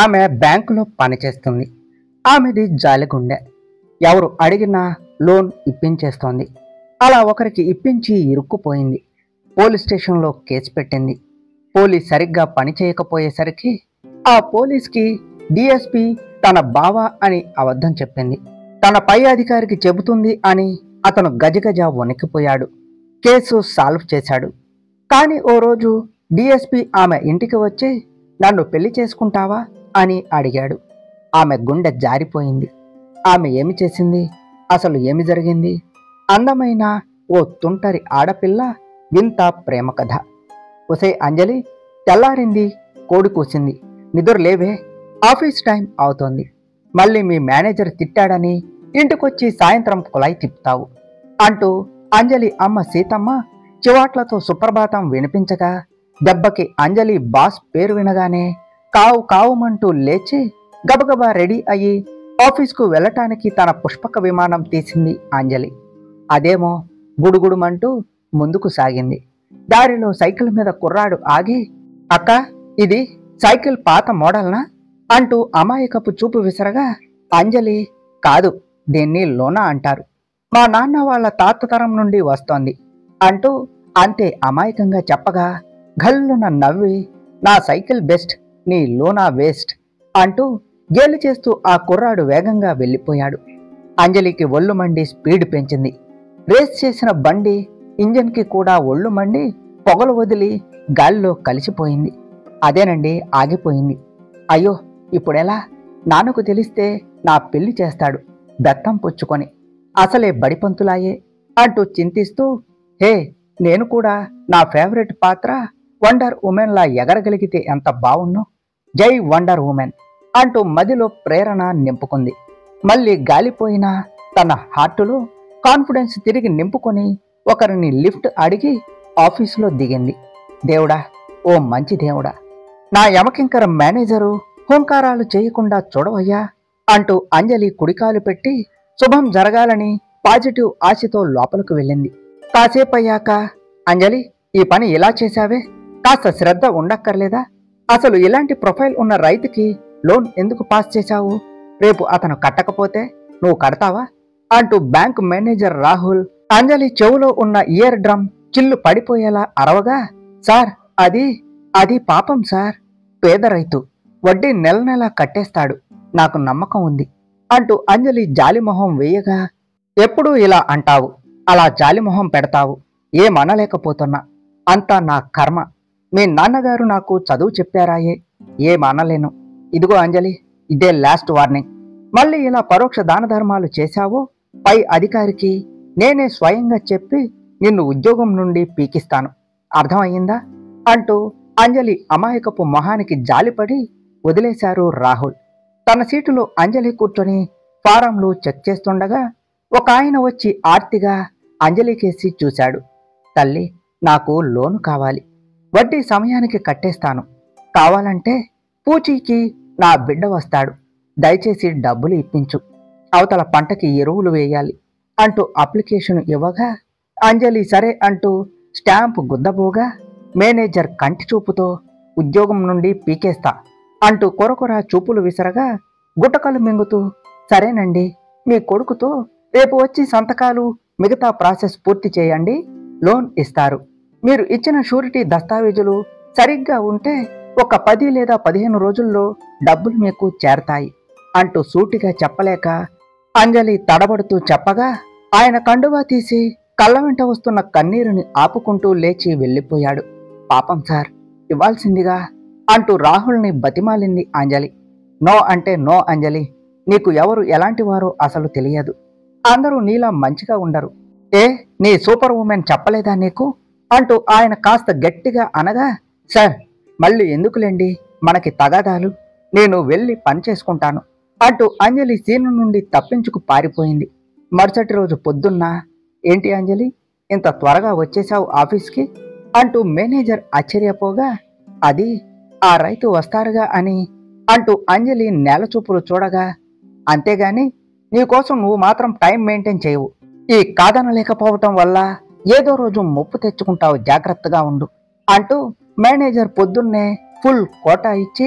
ఆమె బ్యాంకులో పనిచేస్తుంది ఆమెది జాలిగుండె ఎవరు అడిగినా లోన్ ఇప్పించేస్తోంది అలా ఒకరికి ఇప్పించి ఇరుక్కుపోయింది పోలీస్ స్టేషన్లో కేసు పెట్టింది పోలీస్ సరిగ్గా పని చేయకపోయేసరికి ఆ పోలీస్కి డిఎస్పి తన బావ అని అబద్ధం చెప్పింది తన పై అధికారికి చెబుతుంది అని అతను గజగజ వణికిపోయాడు కేసు సాల్వ్ చేశాడు కానీ ఓ రోజు డిఎస్పి ఆమె ఇంటికి వచ్చి నన్ను పెళ్లి చేసుకుంటావా అని అడిగాడు ఆమె గుండె జారిపోయింది ఆమె ఏమి చేసింది అసలు ఏమి జరిగింది అందమైన ఓ తుంటరి ఆడపిల్ల వింత ప్రేమ కథ ఒసే అంజలి తెల్లారింది కోడి కూసింది నిద్ర లేవే ఆఫీస్ టైం అవుతోంది మళ్ళీ మీ మేనేజర్ తిట్టాడని ఇంటికొచ్చి సాయంత్రం కులాయి తిప్పుతావు అంటూ అంజలి అమ్మ సీతమ్మ చివాట్లతో సుప్రభాతం వినిపించగా దెబ్బకి అంజలి బాస్ పేరు వినగానే కావు కావుమంటూ లేచి గబగబా రెడీ అయ్యి ఆఫీస్కు వెళ్ళటానికి తన పుష్పక విమానం తీసింది అంజలి అదేమో గుడుగుడుమంటూ ముందుకు సాగింది దారిలో సైకిల్ మీద కుర్రాడు ఆగి అక్క ఇది సైకిల్ పాత మోడల్నా అంటూ అమాయకపు చూపు విసరగా అంజలి కాదు దీన్ని లోనా అంటారు మా నాన్న వాళ్ళ తాత తరం నుండి వస్తోంది అంటూ అంతే అమాయకంగా చెప్పగా గల్లున నవ్వి నా సైకిల్ బెస్ట్ నీ లోనా వేస్ట్ అంటూ గేలి చేస్తూ ఆ కుర్రాడు వేగంగా వెళ్ళిపోయాడు అంజలికి ఒళ్ళు మండి స్పీడ్ పెంచింది రేస్ చేసిన బండి ఇంజన్కి కూడా ఒళ్ళు మండి పొగలు వదిలి గాలిలో కలిసిపోయింది అదేనండి ఆగిపోయింది అయ్యో ఇప్పుడెలా నాన్నకు తెలిస్తే నా పెళ్లి చేస్తాడు బెత్తం పుచ్చుకొని అసలే బడిపంతులాయే అంటూ చింతిస్తూ హే నేను కూడా నా ఫేవరెట్ పాత్ర వండర్ ఉమెన్లా ఎగరగలిగితే ఎంత బావుణ్ణు జై వండర్ ఉమెన్ అంటూ మదిలో ప్రేరణ నింపుకుంది మళ్ళీ గాలిపోయిన తన హార్టులో కాన్ఫిడెన్స్ తిరిగి నింపుకొని ఒకరిని లిఫ్ట్ అడిగి ఆఫీసులో దిగింది దేవుడా ఓ మంచి దేవుడా నా యమకింకర మేనేజరు హుంకారాలు చేయకుండా చూడవయ్యా అంటూ అంజలి కుడికాలు పెట్టి శుభం జరగాలని పాజిటివ్ ఆశతో లోపలికి వెళ్ళింది కాసేపయ్యాక అంజలి ఈ పని ఇలా చేశావే కాస్త శ్రద్ధ ఉండక్కర్లేదా అసలు ఇలాంటి ప్రొఫైల్ ఉన్న రైతుకి లోన్ ఎందుకు పాస్ చేశావు రేపు అతను కట్టకపోతే నువ్వు కడతావా అంటూ బ్యాంక్ మేనేజర్ రాహుల్ అంజలి చెవులో ఉన్న ఇయర్ డ్రమ్ చిల్లు పడిపోయేలా అరవగా సార్ అది అది పాపం సార్ పేద రైతు వడ్డీ నెల నెల కట్టేస్తాడు నాకు నమ్మకం ఉంది అంటూ అంజలి జాలిమొహం వేయగా ఎప్పుడూ ఇలా అంటావు అలా జాలిమొహం పెడతావు ఏమనలేకపోతున్నా అంతా నా కర్మ మీ నాన్నగారు నాకు చదువు చెప్పారాయే ఏమనలేను ఇదిగో అంజలి ఇదే లాస్ట్ వార్నింగ్ మళ్ళీ ఇలా పరోక్ష దాన ధర్మాలు చేశావో పై అధికారికి నేనే స్వయంగా చెప్పి నిన్ను ఉద్యోగం నుండి పీకిస్తాను అర్థమయ్యిందా అంటూ అంజలి అమాయకపు మొహానికి జాలిపడి వదిలేశారు రాహుల్ తన సీటులో అంజలి కూర్చొని ఫారంలు చెక్ చేస్తుండగా ఒక ఆయన వచ్చి ఆర్తిగా అంజలికేసి చూశాడు తల్లి నాకు లోను కావాలి వడ్డీ సమయానికి కట్టేస్తాను కావాలంటే పూచీకి నా బిడ్డ వస్తాడు దయచేసి డబ్బులు ఇప్పించు అవతల పంటకి ఎరువులు వేయాలి అంటూ అప్లికేషన్ ఇవ్వగా అంజలి సరే అంటూ స్టాంపు గుద్దబోగా మేనేజర్ కంటి చూపుతో ఉద్యోగం నుండి పీకేస్తా అంటూ కొరకొర చూపులు విసరగా గుటకలు మింగుతూ సరేనండి మీ కొడుకుతో రేపు వచ్చి సంతకాలు మిగతా ప్రాసెస్ పూర్తి చేయండి లోన్ ఇస్తారు మీరు ఇచ్చిన షూరిటీ దస్తావేజులు సరిగ్గా ఉంటే ఒక పది లేదా పదిహేను రోజుల్లో డబ్బులు మీకు చేరతాయి అంటూ సూటిగా చెప్పలేక అంజలి తడబడుతూ చెప్పగా ఆయన కండువా తీసి కళ్ళ వెంట వస్తున్న కన్నీరుని ఆపుకుంటూ లేచి వెళ్ళిపోయాడు పాపం సార్ ఇవ్వాల్సిందిగా అంటూ రాహుల్ని బతిమాలింది అంజలి నో అంటే నో అంజలి నీకు ఎవరు ఎలాంటి వారో అసలు తెలియదు అందరూ నీలా మంచిగా ఉండరు ఏ నీ సూపర్ ఉమెన్ చెప్పలేదా నీకు అంటూ ఆయన కాస్త గట్టిగా అనగా సార్ మళ్ళీ ఎందుకులేండి మనకి తగాదాలు నేను వెళ్ళి పని చేసుకుంటాను అంటూ అంజలి సీను నుండి తప్పించుకు పారిపోయింది మరుసటి రోజు పొద్దున్న ఏంటి అంజలి ఇంత త్వరగా వచ్చేసావు ఆఫీస్కి అంటూ మేనేజర్ ఆశ్చర్యపోగా అది ఆ రైతు వస్తారుగా అని అంటూ అంజలి నేల చూపులు చూడగా అంతేగాని నీకోసం నువ్వు మాత్రం టైం మెయింటైన్ చేయవు ఈ కాదనలేకపోవటం వల్ల ఏదో రోజు ముప్పు తెచ్చుకుంటావు జాగ్రత్తగా ఉండు అంటూ మేనేజర్ పొద్దున్నే ఫుల్ కోటా ఇచ్చి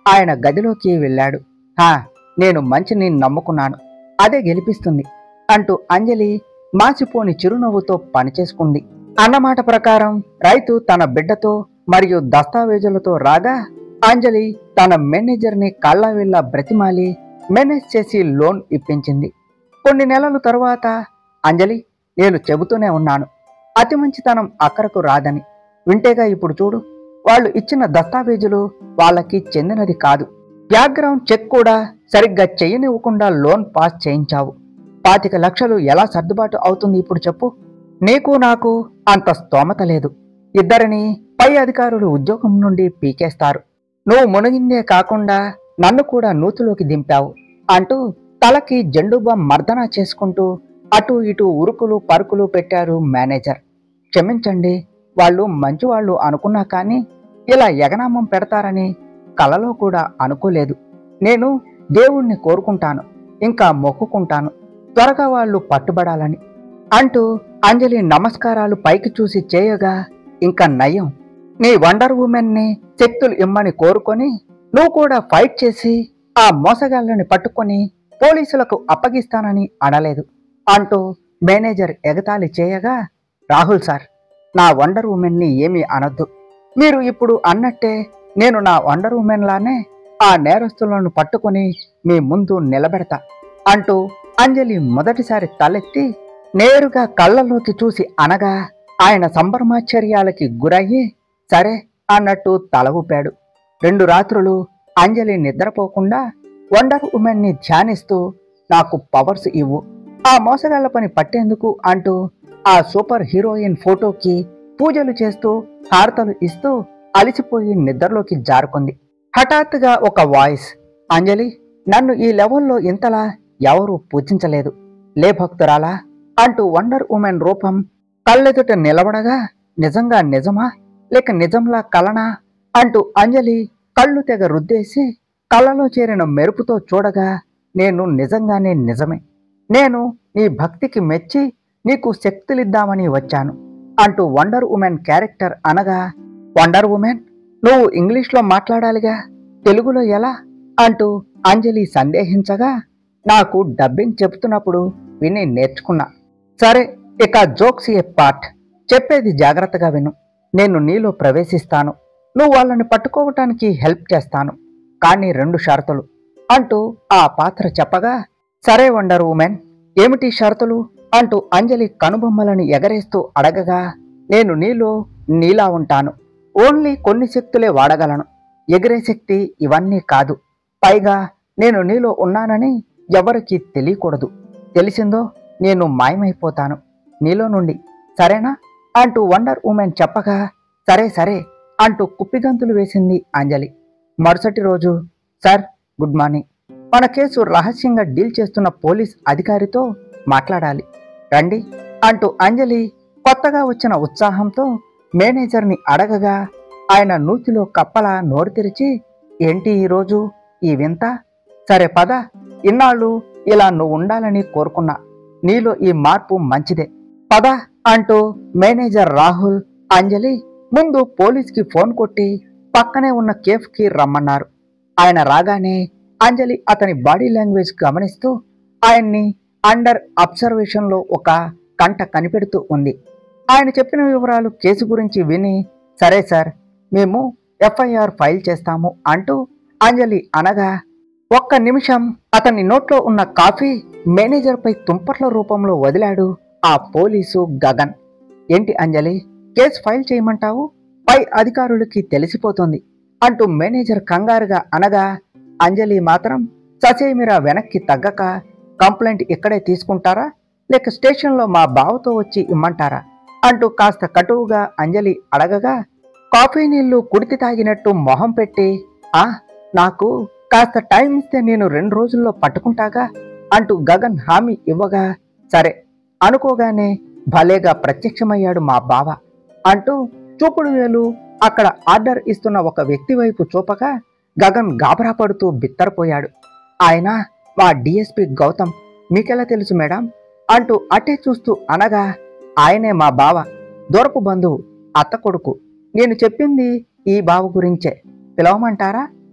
ఆయన గదిలోకి వెళ్ళాడు హా నేను మంచిని నమ్ముకున్నాను అదే గెలిపిస్తుంది అంటూ అంజలి మాసిపోని చిరునవ్వుతో పనిచేసుకుంది అన్నమాట ప్రకారం రైతు తన బిడ్డతో మరియు దస్తావేజులతో రాగా అంజలి తన మేనేజర్ని కళ్ళవిళ్ళ బ్రతిమాలి మేనేజ్ చేసి లోన్ ఇప్పించింది కొన్ని నెలల తరువాత అంజలి నేను చెబుతూనే ఉన్నాను అతి మంచితనం అక్కరకు రాదని వింటేగా ఇప్పుడు చూడు వాళ్ళు ఇచ్చిన దస్తావేజులు వాళ్ళకి చెందినది కాదు బ్యాక్గ్రౌండ్ చెక్ కూడా సరిగ్గా చేయనివ్వకుండా లోన్ పాస్ చేయించావు పాతిక లక్షలు ఎలా సర్దుబాటు అవుతుంది ఇప్పుడు చెప్పు నీకు నాకు అంత స్తోమత లేదు ఇద్దరిని పై అధికారులు ఉద్యోగం నుండి పీకేస్తారు నువ్వు మునిగిందే కాకుండా నన్ను కూడా నూతులోకి దింపావు అంటూ తలకి జెండుబా మర్దన చేసుకుంటూ అటు ఇటు ఉరుకులు పరుకులు పెట్టారు మేనేజర్ క్షమించండి వాళ్ళు మంచివాళ్ళు అనుకున్నా కానీ ఇలా ఎగనామం పెడతారని కలలో కూడా అనుకోలేదు నేను దేవుణ్ణి కోరుకుంటాను ఇంకా మొక్కుకుంటాను త్వరగా వాళ్ళు పట్టుబడాలని అంటూ అంజలి నమస్కారాలు పైకి చూసి చేయగా ఇంకా నయం నీ వండర్ ఉమెన్ని శక్తులు ఇమ్మని కోరుకొని నువ్వు కూడా ఫైట్ చేసి ఆ మోసగాళ్ళని పట్టుకొని పోలీసులకు అప్పగిస్తానని అనలేదు అంటూ మేనేజర్ ఎగతాళి చేయగా రాహుల్ సార్ నా వండర్ ఉమెన్ని ఏమీ అనొద్దు మీరు ఇప్పుడు అన్నట్టే నేను నా వండర్ ఉమెన్ లానే ఆ నేరస్తులను పట్టుకొని మీ ముందు నిలబెడతా అంటూ అంజలి మొదటిసారి తలెత్తి నేరుగా కళ్ళలోకి చూసి అనగా ఆయన సంభ్రమాశ్చర్యాలకి గురయ్యి సరే అన్నట్టు తల ఊపాడు రెండు రాత్రులు అంజలి నిద్రపోకుండా వండర్ ఉమెన్ని ధ్యానిస్తూ నాకు పవర్స్ ఇవ్వు ఆ మోసగాళ్ల పని పట్టేందుకు అంటూ ఆ సూపర్ హీరోయిన్ ఫోటోకి పూజలు చేస్తూ హారతలు ఇస్తూ అలిసిపోయి నిద్రలోకి జారుకుంది హఠాత్తుగా ఒక వాయిస్ అంజలి నన్ను ఈ లెవెల్లో ఇంతలా ఎవరూ పూజించలేదు లే భక్తురాలా అంటూ వండర్ ఉమెన్ రూపం కళ్ళెదుట నిలబడగా నిజంగా నిజమా లేక నిజంలా కలనా అంటూ అంజలి కళ్ళు తెగ రుద్దేసి కళ్ళలో చేరిన మెరుపుతో చూడగా నేను నిజంగానే నిజమే నేను నీ భక్తికి మెచ్చి నీకు శక్తులిద్దామని వచ్చాను అంటూ వండర్ ఉమెన్ క్యారెక్టర్ అనగా వండర్ ఉమెన్ నువ్వు ఇంగ్లీష్లో మాట్లాడాలిగా తెలుగులో ఎలా అంటూ అంజలి సందేహించగా నాకు డబ్బింగ్ చెబుతున్నప్పుడు విని నేర్చుకున్నా సరే ఇక జోక్స్ ఏ పార్ట్ చెప్పేది జాగ్రత్తగా విను నేను నీలో ప్రవేశిస్తాను నువ్వు వాళ్ళని పట్టుకోవటానికి హెల్ప్ చేస్తాను కానీ రెండు షరతులు అంటూ ఆ పాత్ర చెప్పగా సరే వండర్ ఉమెన్ ఏమిటి షరతులు అంటూ అంజలి కనుబొమ్మలను ఎగరేస్తూ అడగగా నేను నీలో నీలా ఉంటాను ఓన్లీ కొన్ని శక్తులే వాడగలను ఎగిరే శక్తి ఇవన్నీ కాదు పైగా నేను నీలో ఉన్నానని ఎవరికి తెలియకూడదు తెలిసిందో నేను మాయమైపోతాను నీలో నుండి సరేనా అంటూ వండర్ ఉమెన్ చెప్పగా సరే సరే అంటూ కుప్పిగంతులు వేసింది అంజలి మరుసటి రోజు సార్ గుడ్ మార్నింగ్ మన కేసు రహస్యంగా డీల్ చేస్తున్న పోలీస్ అధికారితో మాట్లాడాలి రండి అంటూ అంజలి కొత్తగా వచ్చిన ఉత్సాహంతో మేనేజర్ని అడగగా ఆయన నూతిలో కప్పలా నోరు తెరిచి ఏంటి ఈరోజు ఈ వింత సరే పద ఇన్నాళ్ళు ఇలా నువ్వు ఉండాలని కోరుకున్నా నీలో ఈ మార్పు మంచిదే పద అంటూ మేనేజర్ రాహుల్ అంజలి ముందు పోలీస్కి ఫోన్ కొట్టి పక్కనే ఉన్న కేఫ్కి రమ్మన్నారు ఆయన రాగానే అంజలి అతని బాడీ లాంగ్వేజ్ గమనిస్తూ ఆయన్ని అండర్ అబ్జర్వేషన్లో ఒక కంట కనిపెడుతూ ఉంది ఆయన చెప్పిన వివరాలు కేసు గురించి విని సరే సార్ మేము ఎఫ్ఐఆర్ ఫైల్ చేస్తాము అంటూ అంజలి అనగా ఒక్క నిమిషం అతని నోట్లో ఉన్న కాఫీ మేనేజర్పై తుంపట్ల రూపంలో వదిలాడు ఆ పోలీసు గగన్ ఏంటి అంజలి కేసు ఫైల్ చేయమంటావు పై అధికారులకి తెలిసిపోతుంది అంటూ మేనేజర్ కంగారుగా అనగా అంజలి మాత్రం ససేమిరా వెనక్కి తగ్గక కంప్లైంట్ ఇక్కడే తీసుకుంటారా లేక స్టేషన్లో మా బావతో వచ్చి ఇమ్మంటారా అంటూ కాస్త కటువుగా అంజలి అడగగా కాఫీ నీళ్లు కుడితి తాగినట్టు మొహం పెట్టి ఆ నాకు కాస్త టైం ఇస్తే నేను రెండు రోజుల్లో పట్టుకుంటాగా అంటూ గగన్ హామీ ఇవ్వగా సరే అనుకోగానే భలేగా ప్రత్యక్షమయ్యాడు మా బావ అంటూ చూపుడు వేలు అక్కడ ఆర్డర్ ఇస్తున్న ఒక వ్యక్తి వైపు చూపగా గగన్ గాబరా పడుతూ బిత్తరపోయాడు ఆయన మా డిఎస్పి గౌతమ్ మీకెలా తెలుసు మేడం అంటూ అటే చూస్తూ అనగా ఆయనే మా బావ దూరపు బంధువు అత్త కొడుకు నేను చెప్పింది ఈ బావ గురించే పిలవమంటారా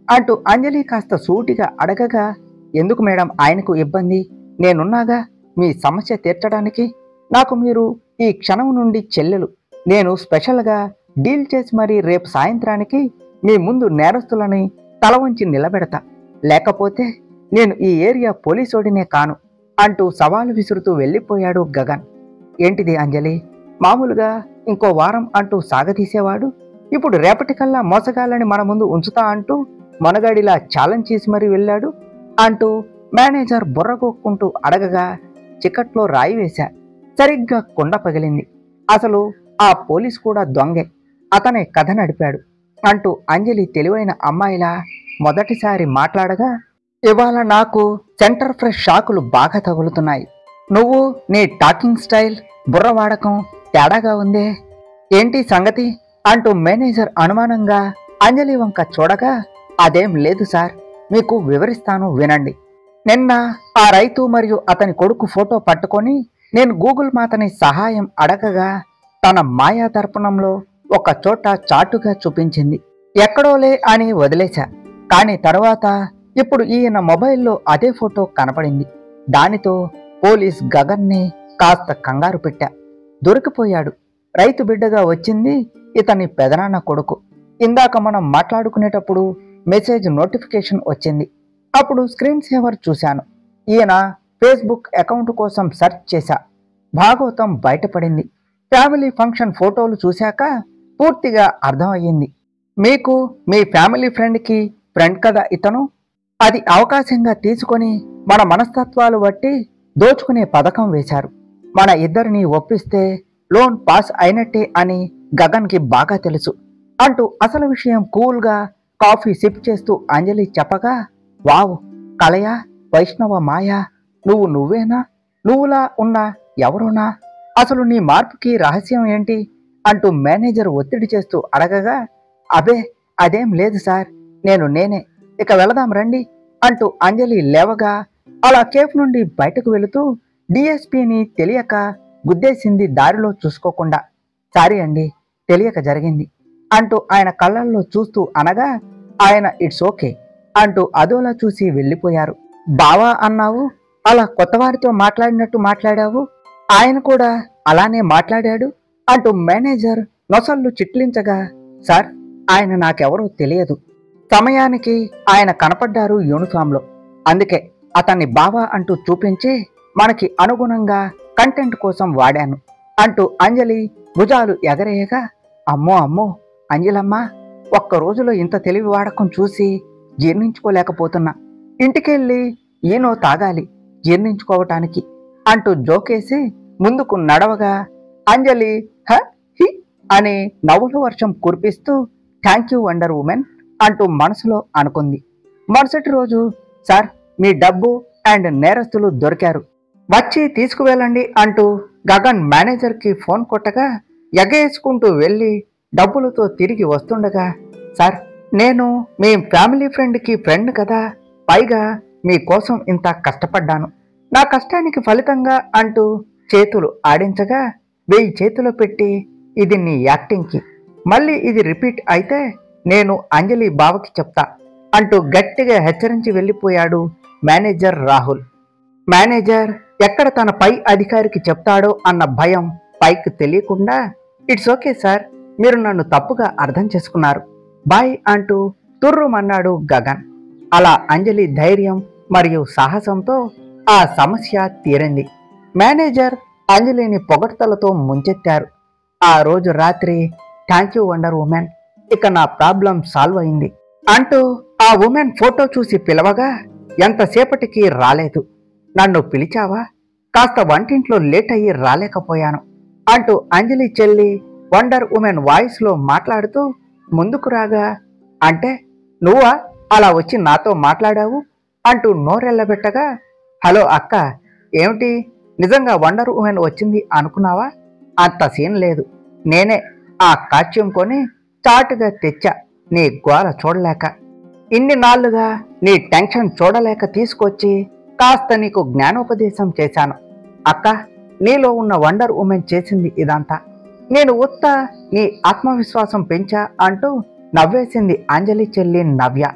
అంటూ అంజలి కాస్త సూటిగా అడగగా ఎందుకు మేడం ఆయనకు ఇబ్బంది నేనున్నాగా మీ సమస్య తీర్చడానికి నాకు మీరు ఈ క్షణం నుండి చెల్లెలు నేను స్పెషల్గా డీల్ చేసి మరీ రేపు సాయంత్రానికి మీ ముందు నేరస్తులని తల వంచి నిలబెడతా లేకపోతే నేను ఈ ఏరియా పోలీసోడినే కాను అంటూ సవాలు విసురుతూ వెళ్ళిపోయాడు గగన్ ఏంటిది అంజలి మామూలుగా ఇంకో వారం అంటూ సాగతీసేవాడు ఇప్పుడు రేపటికల్లా మోసగాళ్ళని మన ముందు ఉంచుతా అంటూ మనగాడిలా ఛాలెంజ్ చేసి మరీ వెళ్ళాడు అంటూ మేనేజర్ బుర్రగొక్కుంటూ అడగగా చికట్లో రాయి వేశా సరిగ్గా కుండ పగిలింది అసలు ఆ పోలీస్ కూడా దొంగే అతనే కథ నడిపాడు అంటూ అంజలి తెలివైన అమ్మాయిలా మొదటిసారి మాట్లాడగా ఇవాళ నాకు సెంటర్ ఫ్రెష్ షాకులు బాగా తగులుతున్నాయి నువ్వు నీ టాకింగ్ స్టైల్ బుర్ర వాడకం తేడాగా ఉందే ఏంటి సంగతి అంటూ మేనేజర్ అనుమానంగా అంజలి వంక చూడగా అదేం లేదు సార్ మీకు వివరిస్తాను వినండి నిన్న ఆ రైతు మరియు అతని కొడుకు ఫోటో పట్టుకొని నేను గూగుల్ మాతని సహాయం అడగగా తన మాయా దర్పణంలో ఒక చోట చాటుగా చూపించింది ఎక్కడోలే అని వదిలేశా కానీ తర్వాత ఇప్పుడు ఈయన మొబైల్లో అదే ఫోటో కనపడింది దానితో పోలీస్ గగన్ని కాస్త కంగారు పెట్టా దొరికిపోయాడు రైతు బిడ్డగా వచ్చింది ఇతని పెదనాన్న కొడుకు ఇందాక మనం మాట్లాడుకునేటప్పుడు మెసేజ్ నోటిఫికేషన్ వచ్చింది అప్పుడు స్క్రీన్ సేవర్ చూశాను ఈయన ఫేస్బుక్ అకౌంట్ కోసం సెర్చ్ చేశా భాగవతం బయటపడింది ఫ్యామిలీ ఫంక్షన్ ఫోటోలు చూశాక పూర్తిగా అర్థమయ్యింది మీకు మీ ఫ్యామిలీ ఫ్రెండ్కి ఫ్రెండ్ కదా ఇతను అది అవకాశంగా తీసుకొని మన మనస్తత్వాలు బట్టి దోచుకునే పథకం వేశారు మన ఇద్దరిని ఒప్పిస్తే లోన్ పాస్ అయినట్టే అని గగన్కి బాగా తెలుసు అంటూ అసలు విషయం కూల్గా కాఫీ సిప్ చేస్తూ అంజలి చెప్పగా వావ్ కలయా వైష్ణవ మాయా నువ్వు నువ్వేనా నువ్వులా ఉన్నా ఎవరునా అసలు నీ మార్పుకి రహస్యం ఏంటి అంటూ మేనేజర్ ఒత్తిడి చేస్తూ అడగగా అబే అదేం లేదు సార్ నేను నేనే ఇక వెళదాం రండి అంటూ అంజలి లేవగా అలా కేఫ్ నుండి బయటకు వెళుతూ డిఎస్పీని తెలియక గుద్దేసింది దారిలో చూసుకోకుండా సారీ అండి తెలియక జరిగింది అంటూ ఆయన కళ్ళల్లో చూస్తూ అనగా ఆయన ఇట్స్ ఓకే అంటూ అదోలా చూసి వెళ్ళిపోయారు బావా అన్నావు అలా కొత్తవారితో మాట్లాడినట్టు మాట్లాడావు ఆయన కూడా అలానే మాట్లాడాడు అంటూ మేనేజర్ నొసళ్ళు చిట్లించగా సార్ ఆయన నాకెవరో తెలియదు సమయానికి ఆయన కనపడ్డారు యూనిఫామ్లో అందుకే అతన్ని బావా అంటూ చూపించి మనకి అనుగుణంగా కంటెంట్ కోసం వాడాను అంటూ అంజలి భుజాలు ఎగరేయగా అమ్మో అమ్మో అంజలమ్మ ఒక్క రోజులో ఇంత తెలివి వాడకం చూసి జీర్ణించుకోలేకపోతున్నా ఇంటికెళ్ళి ఈనో తాగాలి జీర్ణించుకోవటానికి అంటూ జోకేసి ముందుకు నడవగా అంజలి హ హి అని నవ్వుల వర్షం కురిపిస్తూ థ్యాంక్ యూ వండర్ ఉమెన్ అంటూ మనసులో అనుకుంది మరుసటి రోజు సార్ మీ డబ్బు అండ్ నేరస్తులు దొరికారు వచ్చి తీసుకువెళ్ళండి అంటూ గగన్ మేనేజర్కి ఫోన్ కొట్టగా ఎగేసుకుంటూ వెళ్ళి డబ్బులతో తిరిగి వస్తుండగా సార్ నేను మీ ఫ్యామిలీ ఫ్రెండ్కి ఫ్రెండ్ కదా పైగా మీకోసం ఇంత కష్టపడ్డాను నా కష్టానికి ఫలితంగా అంటూ చేతులు ఆడించగా వెయ్యి చేతిలో పెట్టి ఇది నీ యాక్టింగ్కి మళ్ళీ ఇది రిపీట్ అయితే నేను అంజలి బావకి చెప్తా అంటూ గట్టిగా హెచ్చరించి వెళ్ళిపోయాడు మేనేజర్ రాహుల్ మేనేజర్ ఎక్కడ తన పై అధికారికి చెప్తాడో అన్న భయం పైకి తెలియకుండా ఇట్స్ ఓకే సార్ మీరు నన్ను తప్పుగా అర్థం చేసుకున్నారు బాయ్ అంటూ తుర్రుమన్నాడు గగన్ అలా అంజలి ధైర్యం మరియు సాహసంతో ఆ సమస్య తీరింది మేనేజర్ అంజలిని పొగడ్తలతో ముంచెత్తారు ఆ రోజు రాత్రి థ్యాంక్ యూ వండర్ ఉమెన్ ఇక నా ప్రాబ్లం సాల్వ్ అయింది అంటూ ఆ ఉమెన్ ఫోటో చూసి పిలవగా ఎంతసేపటికి రాలేదు నన్ను పిలిచావా కాస్త వంటింట్లో లేట్ అయ్యి రాలేకపోయాను అంటూ అంజలి చెల్లి వండర్ ఉమెన్ వాయిస్లో మాట్లాడుతూ ముందుకు రాగా అంటే నువ్వా అలా వచ్చి నాతో మాట్లాడావు అంటూ నోరెళ్ళబెట్టగా హలో అక్క ఏమిటి నిజంగా వండర్ ఉమెన్ వచ్చింది అనుకున్నావా అంత సీన్ లేదు నేనే ఆ కాచ్యం కొని చాటుగా తెచ్చా నీ గోల చూడలేక ఇన్ని నాళ్లుగా నీ టెన్షన్ చూడలేక తీసుకొచ్చి కాస్త నీకు జ్ఞానోపదేశం చేశాను అక్క నీలో ఉన్న వండర్ ఉమెన్ చేసింది ఇదంతా నేను ఉత్త నీ ఆత్మవిశ్వాసం పెంచా అంటూ నవ్వేసింది అంజలి చెల్లి నవ్య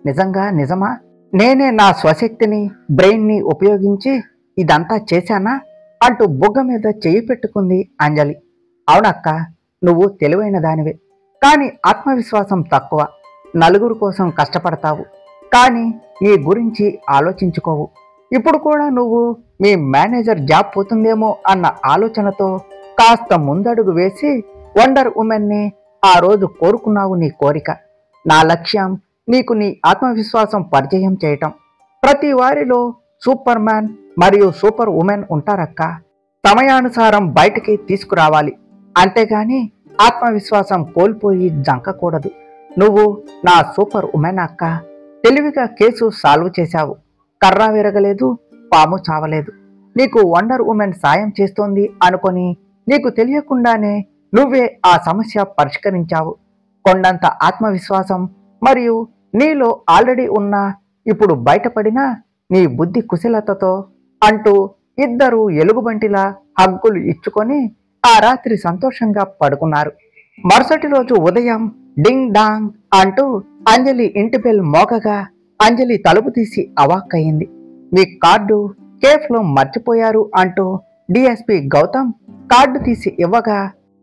నిజంగా నిజమా నేనే నా స్వశక్తిని బ్రెయిన్ని ఉపయోగించి ఇదంతా చేశానా అంటూ బుగ్గ మీద చెయ్యి పెట్టుకుంది అంజలి అవునక్క నువ్వు తెలివైన దానివే కానీ ఆత్మవిశ్వాసం తక్కువ నలుగురు కోసం కష్టపడతావు కానీ నీ గురించి ఆలోచించుకోవు ఇప్పుడు కూడా నువ్వు మీ మేనేజర్ జాబ్ పోతుందేమో అన్న ఆలోచనతో కాస్త ముందడుగు వేసి వండర్ ఉమెన్ని ఆ రోజు కోరుకున్నావు నీ కోరిక నా లక్ష్యం నీకు నీ ఆత్మవిశ్వాసం పరిచయం చేయటం ప్రతి వారిలో సూపర్ మ్యాన్ మరియు సూపర్ ఉమెన్ ఉంటారక్క సమయానుసారం బయటికి తీసుకురావాలి అంతేగాని ఆత్మవిశ్వాసం కోల్పోయి జంకకూడదు నువ్వు నా సూపర్ ఉమెన్ అక్క తెలివిగా కేసు సాల్వ్ చేశావు కర్ర విరగలేదు పాము చావలేదు నీకు వండర్ ఉమెన్ సాయం చేస్తోంది అనుకొని నీకు తెలియకుండానే నువ్వే ఆ సమస్య పరిష్కరించావు కొండంత ఆత్మవిశ్వాసం మరియు నీలో ఆల్రెడీ ఉన్న ఇప్పుడు బయటపడిన నీ బుద్ధి కుశలతతో అంటూ ఇద్దరు ఎలుగుబంటిలా హగ్గులు ఇచ్చుకొని ఆ రాత్రి సంతోషంగా పడుకున్నారు మరుసటి రోజు ఉదయం డింగ్ డాంగ్ అంటూ అంజలి ఇంటి బెల్ మోగగా అంజలి తలుపు తీసి అవాక్కయింది మీ కార్డు కేఫ్లో మర్చిపోయారు అంటూ డిఎస్పి గౌతమ్ కార్డు తీసి ఇవ్వగా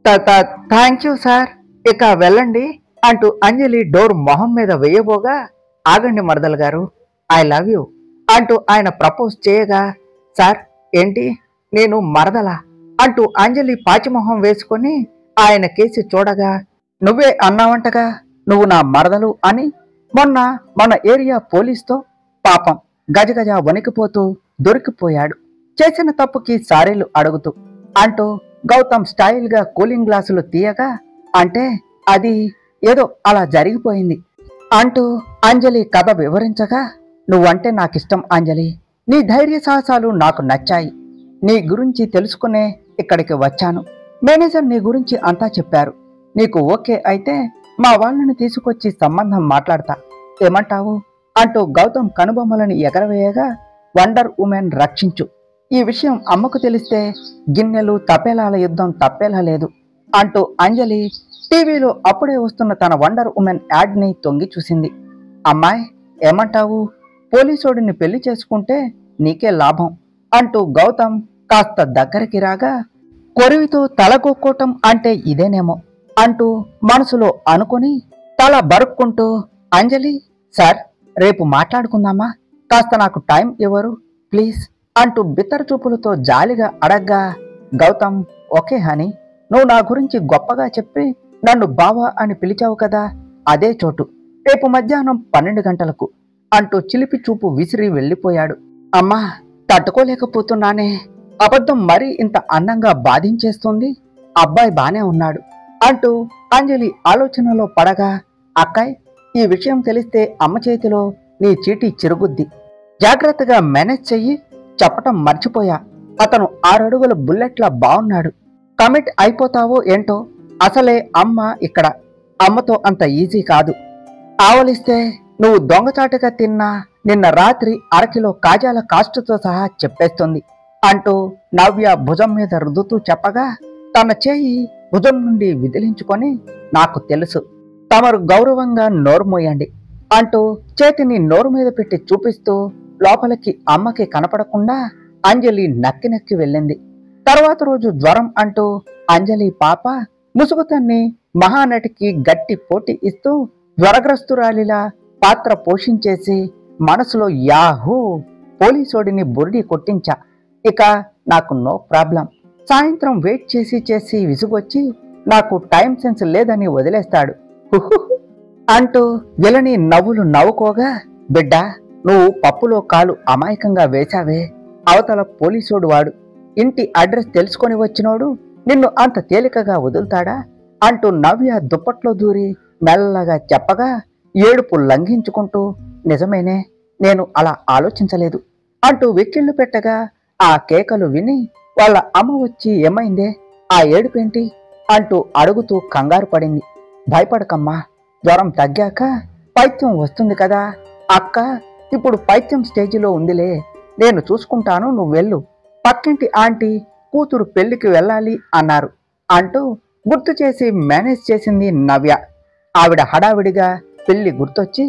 థ్యాంక్ యూ సార్ ఇక వెళ్ళండి అంటూ అంజలి డోర్ మొహం మీద వేయబోగా ఆగండి మరదలు గారు ఐ లవ్ యూ అంటూ ఆయన ప్రపోజ్ చేయగా సార్ ఏంటి నేను మరదలా అంటూ అంజలి పాచిమొహం వేసుకొని ఆయన కేసి చూడగా నువ్వే అన్నావంటగా నువ్వు నా మరదలు అని మొన్న మన ఏరియా పోలీస్తో పాపం గజగజ వణికిపోతూ దొరికిపోయాడు చేసిన తప్పుకి సారీలు అడుగుతూ అంటూ గౌతమ్ స్టైల్గా కూలింగ్ గ్లాసులు తీయగా అంటే అది ఏదో అలా జరిగిపోయింది అంటూ అంజలి కథ వివరించగా నువ్వంటే నాకిష్టం అంజలి నీ ధైర్య సాహసాలు నాకు నచ్చాయి నీ గురించి తెలుసుకునే ఇక్కడికి వచ్చాను మేనేజర్ నీ గురించి అంతా చెప్పారు నీకు ఓకే అయితే మా వాళ్ళని తీసుకొచ్చి సంబంధం మాట్లాడతా ఏమంటావు అంటూ గౌతమ్ కనుబొమ్మలను ఎగరవేయగా వండర్ ఉమెన్ రక్షించు ఈ విషయం అమ్మకు తెలిస్తే గిన్నెలు తపేలాల యుద్ధం తప్పేలా లేదు అంటూ అంజలి టీవీలో అప్పుడే వస్తున్న తన వండర్ ఉమెన్ యాడ్ని తొంగి చూసింది అమ్మాయి ఏమంటావు పోలీసోడిని పెళ్లి చేసుకుంటే నీకే లాభం అంటూ గౌతమ్ కాస్త దగ్గరికి రాగా కొరివితో తలగొక్కోటం అంటే ఇదేనేమో అంటూ మనసులో అనుకుని తల బరుక్కుంటూ అంజలి సార్ రేపు మాట్లాడుకుందామా కాస్త నాకు టైం ఇవ్వరు ప్లీజ్ అంటూ బిత్తర చూపులతో జాలిగా అడగ్గా గౌతమ్ ఓకే హనీ నువ్వు నా గురించి గొప్పగా చెప్పి నన్ను బావా అని పిలిచావు కదా అదే చోటు రేపు మధ్యాహ్నం పన్నెండు గంటలకు అంటూ చిలిపి చూపు విసిరి వెళ్ళిపోయాడు అమ్మా తట్టుకోలేకపోతున్నానే అబద్ధం మరీ ఇంత అందంగా బాధించేస్తుంది అబ్బాయి బానే ఉన్నాడు అంటూ అంజలి ఆలోచనలో పడగా అక్కాయ్ ఈ విషయం తెలిస్తే అమ్మ చేతిలో నీ చీటీ చిరుగుద్ది జాగ్రత్తగా మేనేజ్ చెయ్యి చెప్పటం మర్చిపోయా అతను ఆరడుగుల బుల్లెట్లా బాగున్నాడు కమిట్ అయిపోతావో ఏంటో అసలే అమ్మ ఇక్కడ అమ్మతో అంత ఈజీ కాదు ఆవలిస్తే నువ్వు దొంగచాటుగా తిన్నా నిన్న రాత్రి అరకిలో కాజాల కాస్టుతో సహా చెప్పేస్తుంది అంటూ నవ్య భుజం మీద రుదుతూ చెప్పగా తన చేయి భుజం నుండి విదిలించుకొని నాకు తెలుసు తమరు గౌరవంగా నోరు మోయండి అంటూ చేతిని నోరు మీద పెట్టి చూపిస్తూ లోపలికి అమ్మకి కనపడకుండా అంజలి నక్కి నక్కి వెళ్ళింది తర్వాత రోజు జ్వరం అంటూ అంజలి పాప ముసుగుతన్ని మహానటికి గట్టి పోటీ ఇస్తూ జ్వరగ్రస్తురాలిలా పాత్ర పోషించేసి మనసులో యాహూ పోలీసోడిని బురిడి కొట్టించా ఇక నాకు నో ప్రాబ్లం సాయంత్రం వెయిట్ చేసి చేసి విసుగొచ్చి నాకు టైం సెన్స్ లేదని వదిలేస్తాడు హుహుహు అంటూ విలని నవ్వులు నవ్వుకోగా బిడ్డ నువ్వు పప్పులో కాలు అమాయకంగా వేశావే అవతల పోలీసోడు వాడు ఇంటి అడ్రస్ తెలుసుకొని వచ్చినోడు నిన్ను అంత తేలికగా వదులుతాడా అంటూ నవ్య దుప్పట్లో దూరి మెల్లగా చెప్పగా ఏడుపు లంఘించుకుంటూ నిజమేనే నేను అలా ఆలోచించలేదు అంటూ వెక్కిళ్ళు పెట్టగా ఆ కేకలు విని వాళ్ళ అమ్మ వచ్చి ఏమైందే ఆ ఏడుపేంటి అంటూ అడుగుతూ కంగారు పడింది భయపడకమ్మా జ్వరం తగ్గాక పైత్యం వస్తుంది కదా అక్క ఇప్పుడు పైత్యం స్టేజిలో ఉందిలే నేను చూసుకుంటాను నువ్వు వెళ్ళు పక్కింటి ఆంటీ కూతురు పెళ్లికి వెళ్ళాలి అన్నారు అంటూ గుర్తు చేసి మేనేజ్ చేసింది నవ్య ఆవిడ హడావిడిగా పెళ్లి గుర్తొచ్చి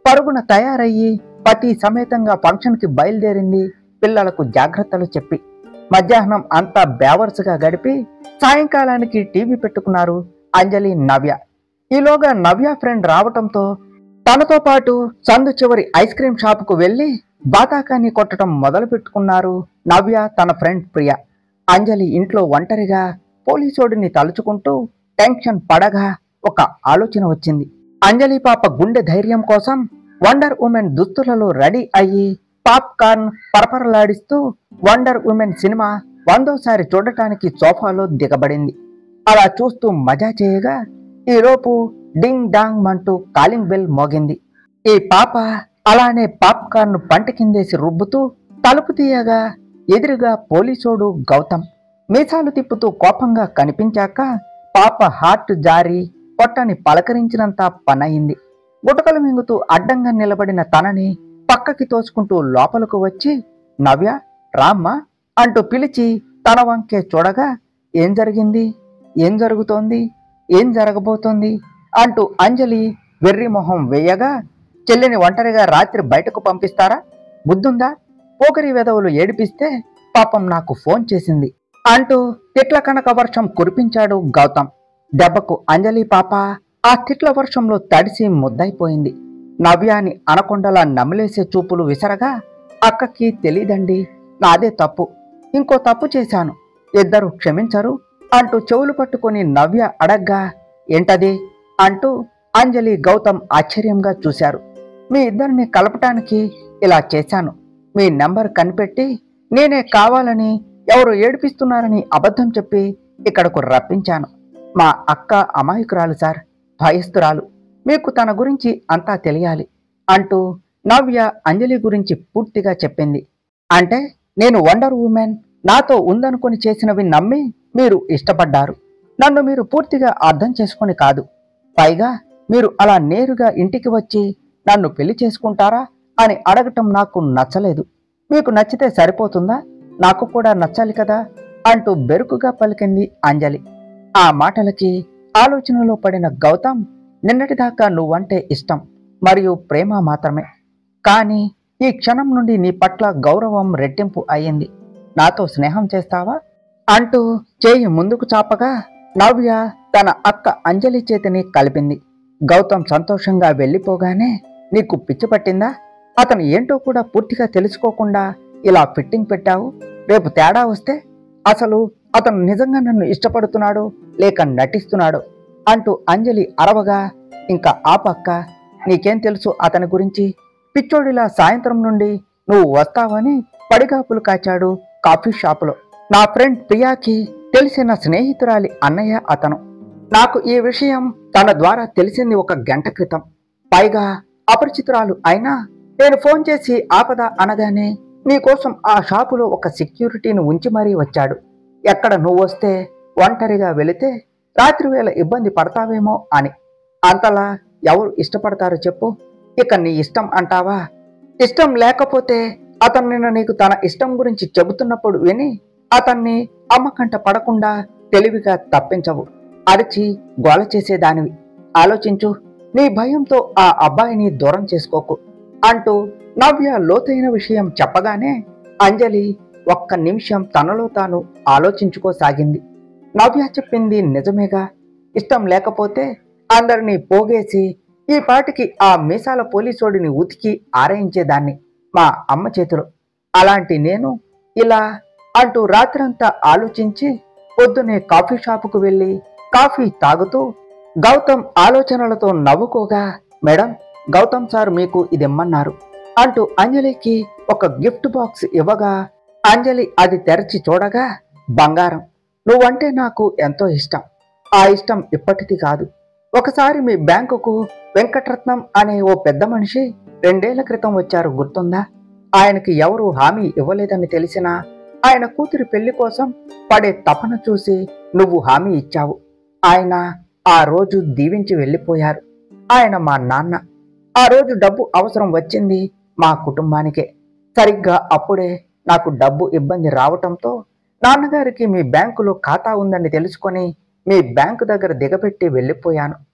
పరుగున తయారయ్యి పతి సమేతంగా ఫంక్షన్కి బయలుదేరింది పిల్లలకు జాగ్రత్తలు చెప్పి మధ్యాహ్నం అంతా బేవర్స్గా గడిపి సాయంకాలానికి టీవీ పెట్టుకున్నారు అంజలి నవ్య ఈలోగా నవ్య ఫ్రెండ్ రావటంతో తనతో పాటు సందు చివరి ఐస్ క్రీమ్ షాపుకు వెళ్లి బాతాకాన్ని కొట్టడం మొదలు పెట్టుకున్నారు నవ్య తన ఫ్రెండ్ ప్రియ అంజలి ఇంట్లో ఒంటరిగా పోలీసోడిని తలుచుకుంటూ టెన్షన్ పడగా ఒక ఆలోచన వచ్చింది అంజలి పాప గుండె ధైర్యం కోసం వండర్ ఉమెన్ దుస్తులలో రెడీ అయ్యి పాప్కార్న్ పరపరలాడిస్తూ వండర్ ఉమెన్ సినిమా వందోసారి చూడటానికి సోఫాలో దిగబడింది అలా చూస్తూ మజా చేయగా ఈలోపు డింగ్ డాంగ్ అంటూ కాలింగ్ బెల్ మోగింది ఈ పాప అలానే పాప్కార్న్ పంట కిందేసి రుబ్బుతూ తలుపు తీయగా ఎదురుగా పోలీసోడు గౌతమ్ మీసాలు తిప్పుతూ కోపంగా కనిపించాక పాప హార్ట్ జారి పొట్టని పలకరించినంత పనయింది గుటకలు మింగుతూ అడ్డంగా నిలబడిన తనని పక్కకి తోసుకుంటూ లోపలకు వచ్చి నవ్య రామ్మ అంటూ పిలిచి తన వంకే చూడగా ఏం జరిగింది ఏం జరుగుతోంది ఏం జరగబోతోంది అంటూ అంజలి వెర్రి మొహం వేయగా చెల్లిని ఒంటరిగా రాత్రి బయటకు పంపిస్తారా బుద్ధుందా పోకరి వెధవులు ఏడిపిస్తే పాపం నాకు ఫోన్ చేసింది అంటూ తిట్ల కనక వర్షం కురిపించాడు గౌతమ్ దెబ్బకు అంజలి పాప ఆ తిట్ల వర్షంలో తడిసి ముద్దైపోయింది నవ్యాని అనకొండలా నమిలేసే చూపులు విసరగా అక్కకి తెలీదండి నాదే తప్పు ఇంకో తప్పు చేశాను ఇద్దరు క్షమించరు అంటూ చెవులు పట్టుకొని నవ్య అడగ్గా ఏంటది అంటూ అంజలి గౌతమ్ ఆశ్చర్యంగా చూశారు మీ ఇద్దరిని కలపటానికి ఇలా చేశాను మీ నెంబర్ కనిపెట్టి నేనే కావాలని ఎవరు ఏడిపిస్తున్నారని అబద్ధం చెప్పి ఇక్కడకు రప్పించాను మా అక్క అమాయకురాలు సార్ భయస్తురాలు మీకు తన గురించి అంతా తెలియాలి అంటూ నవ్య అంజలి గురించి పూర్తిగా చెప్పింది అంటే నేను వండర్ ఉమెన్ నాతో ఉందనుకొని చేసినవి నమ్మి మీరు ఇష్టపడ్డారు నన్ను మీరు పూర్తిగా అర్థం చేసుకొని కాదు పైగా మీరు అలా నేరుగా ఇంటికి వచ్చి నన్ను పెళ్లి చేసుకుంటారా అని అడగటం నాకు నచ్చలేదు మీకు నచ్చితే సరిపోతుందా నాకు కూడా నచ్చాలి కదా అంటూ బెరుకుగా పలికింది అంజలి ఆ మాటలకి ఆలోచనలో పడిన గౌతమ్ నిన్నటిదాకా నువ్వంటే ఇష్టం మరియు ప్రేమ మాత్రమే కానీ ఈ క్షణం నుండి నీ పట్ల గౌరవం రెట్టింపు అయ్యింది నాతో స్నేహం చేస్తావా అంటూ చేయి ముందుకు చాపగా నవ్య తన అక్క అంజలి చేతిని కలిపింది గౌతమ్ సంతోషంగా వెళ్ళిపోగానే నీకు పిచ్చి పట్టిందా అతను ఏంటో కూడా పూర్తిగా తెలుసుకోకుండా ఇలా ఫిట్టింగ్ పెట్టావు రేపు తేడా వస్తే అసలు అతను నిజంగా నన్ను ఇష్టపడుతున్నాడు లేక నటిస్తున్నాడు అంటూ అంజలి అరవగా ఇంకా ఆ పక్క నీకేం తెలుసు అతని గురించి పిచ్చోడిలా సాయంత్రం నుండి నువ్వు వస్తావని పడిగాపులు కాచాడు కాఫీ షాపులో నా ఫ్రెండ్ ప్రియాకి తెలిసిన స్నేహితురాలి అన్నయ్య అతను నాకు ఈ విషయం తన ద్వారా తెలిసింది ఒక గంట క్రితం పైగా అపరిచితురాలు అయినా నేను ఫోన్ చేసి ఆపద అనగానే నీకోసం ఆ షాపులో ఒక సెక్యూరిటీని ఉంచి మరీ వచ్చాడు ఎక్కడ నువ్వు వస్తే ఒంటరిగా వెళితే రాత్రి వేళ ఇబ్బంది పడతావేమో అని అంతలా ఎవరు ఇష్టపడతారో చెప్పు ఇక నీ ఇష్టం అంటావా ఇష్టం లేకపోతే అతను నిన్న నీకు తన ఇష్టం గురించి చెబుతున్నప్పుడు విని అతన్ని అమ్మకంట పడకుండా తెలివిగా తప్పించవు అరిచి గోల చేసేదానివి ఆలోచించు నీ భయంతో ఆ అబ్బాయిని దూరం చేసుకోకు అంటూ నవ్య లోతైన విషయం చెప్పగానే అంజలి ఒక్క నిమిషం తనలో తాను ఆలోచించుకోసాగింది నవ్య చెప్పింది నిజమేగా ఇష్టం లేకపోతే అందరినీ పోగేసి ఈ పాటికి ఆ మీసాల పోలీసోడిని ఉతికి ఆరయించేదాన్ని మా అమ్మ చేతిలో అలాంటి నేను ఇలా అంటూ రాత్రంతా ఆలోచించి పొద్దునే కాఫీ షాపుకు వెళ్ళి కాఫీ తాగుతూ గౌతమ్ ఆలోచనలతో నవ్వుకోగా మేడం గౌతమ్ సార్ మీకు ఇది ఇమ్మన్నారు అంటూ అంజలికి ఒక గిఫ్ట్ బాక్స్ ఇవ్వగా అంజలి అది తెరచి చూడగా బంగారం నువ్వంటే నాకు ఎంతో ఇష్టం ఆ ఇష్టం ఇప్పటిది కాదు ఒకసారి మీ బ్యాంకుకు వెంకటరత్నం అనే ఓ పెద్ద మనిషి రెండేళ్ల క్రితం వచ్చారు గుర్తుందా ఆయనకి ఎవరు హామీ ఇవ్వలేదని తెలిసినా ఆయన కూతురి పెళ్లి కోసం పడే తపన చూసి నువ్వు హామీ ఇచ్చావు ఆయన ఆ రోజు దీవించి వెళ్ళిపోయారు ఆయన మా నాన్న ఆ రోజు డబ్బు అవసరం వచ్చింది మా కుటుంబానికే సరిగ్గా అప్పుడే నాకు డబ్బు ఇబ్బంది రావటంతో నాన్నగారికి మీ బ్యాంకులో ఖాతా ఉందని తెలుసుకొని మీ బ్యాంకు దగ్గర దిగబెట్టి వెళ్ళిపోయాను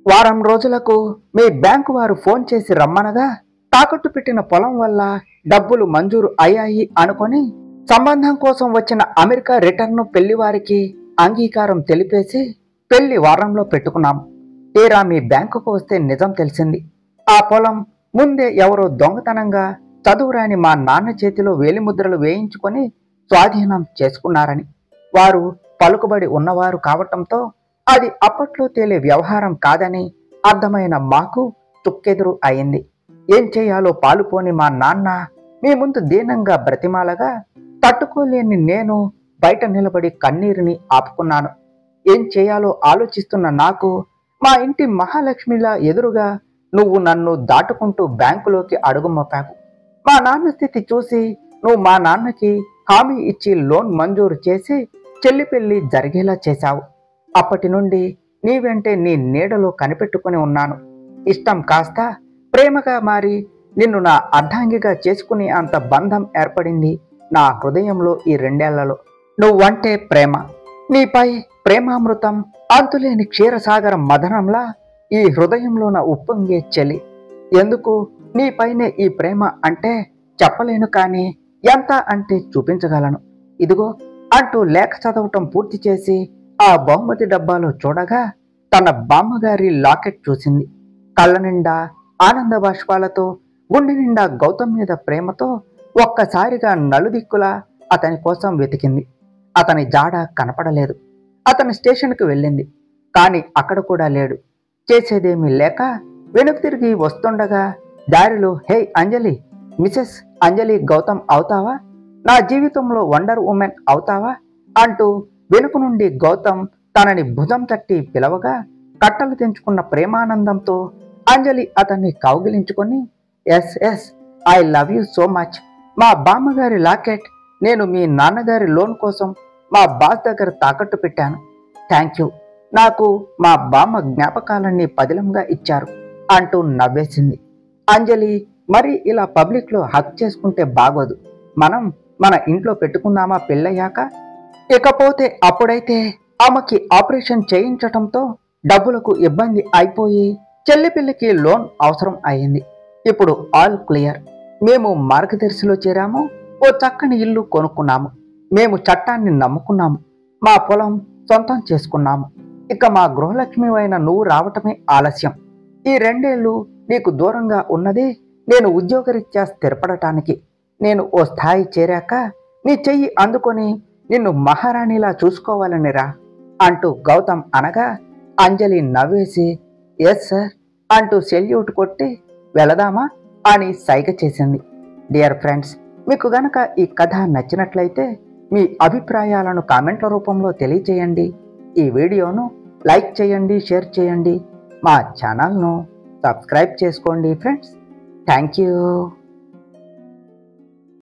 వారం రోజులకు మీ బ్యాంకు వారు ఫోన్ చేసి రమ్మనగా తాకట్టు పెట్టిన పొలం వల్ల డబ్బులు మంజూరు అయ్యాయి అనుకొని సంబంధం కోసం వచ్చిన అమెరికా రిటర్న్ పెళ్లి వారికి అంగీకారం తెలిపేసి పెళ్లి వారంలో పెట్టుకున్నాం తీరా మీ బ్యాంకుకు వస్తే నిజం తెలిసింది ఆ పొలం ముందే ఎవరో దొంగతనంగా చదువురాని మా నాన్న చేతిలో వేలిముద్రలు వేయించుకొని స్వాధీనం చేసుకున్నారని వారు పలుకుబడి ఉన్నవారు కావటంతో అది అప్పట్లో తేలే వ్యవహారం కాదని అర్థమైన మాకు చుక్కెదురు అయింది ఏం చేయాలో పాలుపోని మా నాన్న మీ ముందు దీనంగా బ్రతిమాలగా తట్టుకోలేని నేను బయట నిలబడి కన్నీరుని ఆపుకున్నాను ఏం చేయాలో ఆలోచిస్తున్న నాకు మా ఇంటి మహాలక్ష్మిలా ఎదురుగా నువ్వు నన్ను దాటుకుంటూ బ్యాంకులోకి అడుగు మోపాకు మా నాన్న స్థితి చూసి నువ్వు మా నాన్నకి హామీ ఇచ్చి లోన్ మంజూరు చేసి చెల్లి పెళ్లి జరిగేలా చేశావు అప్పటి నుండి నీ వెంటే నీ నీడలో కనిపెట్టుకుని ఉన్నాను ఇష్టం కాస్త ప్రేమగా మారి నిన్ను నా అర్ధాంగిగా చేసుకునే అంత బంధం ఏర్పడింది నా హృదయంలో ఈ రెండేళ్లలో నువ్వంటే ప్రేమ నీపై ప్రేమామృతం అంతులేని క్షీరసాగర మదనంలా ఈ హృదయంలోన ఉప్పొంగే చెలి ఎందుకు నీపైనే ఈ ప్రేమ అంటే చెప్పలేను కానీ ఎంత అంటే చూపించగలను ఇదిగో అంటూ లేఖ చదవటం పూర్తి చేసి ఆ బహుమతి డబ్బాలో చూడగా తన బామ్మగారి లాకెట్ చూసింది కళ్ళ నిండా ఆనంద బాష్పాలతో గుండె నిండా గౌతమ్ మీద ప్రేమతో ఒక్కసారిగా నలుదిక్కులా అతని కోసం వెతికింది అతని జాడ కనపడలేదు అతని స్టేషన్కి వెళ్ళింది కానీ అక్కడ కూడా లేడు చేసేదేమీ లేక వెనుక తిరిగి వస్తుండగా దారిలో హే అంజలి మిసెస్ అంజలి గౌతమ్ అవుతావా నా జీవితంలో వండర్ ఉమెన్ అవుతావా అంటూ వెనుక నుండి గౌతమ్ తనని భుజం తట్టి పిలవగా కట్టలు తెంచుకున్న ప్రేమానందంతో అంజలి అతన్ని కౌగిలించుకొని yes yes I love you so much మా బామ్మగారి లాకెట్ నేను మీ నాన్నగారి లోన్ కోసం మా బాస్ దగ్గర తాకట్టు పెట్టాను థ్యాంక్ యూ నాకు మా బామ్మ జ్ఞాపకాలన్నీ పదిలంగా ఇచ్చారు అంటూ నవ్వేసింది అంజలి మరి ఇలా పబ్లిక్లో హక్ చేసుకుంటే బాగోదు మనం మన ఇంట్లో పెట్టుకుందామా పెళ్ళయ్యాక ఇకపోతే అప్పుడైతే ఆమెకి ఆపరేషన్ చేయించటంతో డబ్బులకు ఇబ్బంది అయిపోయి చెల్లి పిల్లికి లోన్ అవసరం అయింది ఇప్పుడు ఆల్ క్లియర్ మేము మార్గదర్శిలో చేరాము ఓ చక్కని ఇల్లు కొనుక్కున్నాము మేము చట్టాన్ని నమ్ముకున్నాము మా పొలం సొంతం చేసుకున్నాము ఇక మా గృహలక్ష్మి అయిన నువ్వు రావటమే ఆలస్యం ఈ రెండేళ్లు నీకు దూరంగా ఉన్నదే నేను ఉద్యోగరీత్యా స్థిరపడటానికి నేను ఓ స్థాయి చేరాక నీ చెయ్యి అందుకొని నిన్ను మహారాణిలా చూసుకోవాలనిరా అంటూ గౌతమ్ అనగా అంజలి నవ్వేసి ఎస్ సార్ అంటూ సెల్యూట్ కొట్టి వెళదామా అని సైగ చేసింది డియర్ ఫ్రెండ్స్ మీకు గనక ఈ కథ నచ్చినట్లయితే మీ అభిప్రాయాలను కామెంట్ల రూపంలో తెలియచేయండి ఈ వీడియోను లైక్ చేయండి షేర్ చేయండి మా ఛానల్ను సబ్స్క్రైబ్ చేసుకోండి ఫ్రెండ్స్ థ్యాంక్ యూ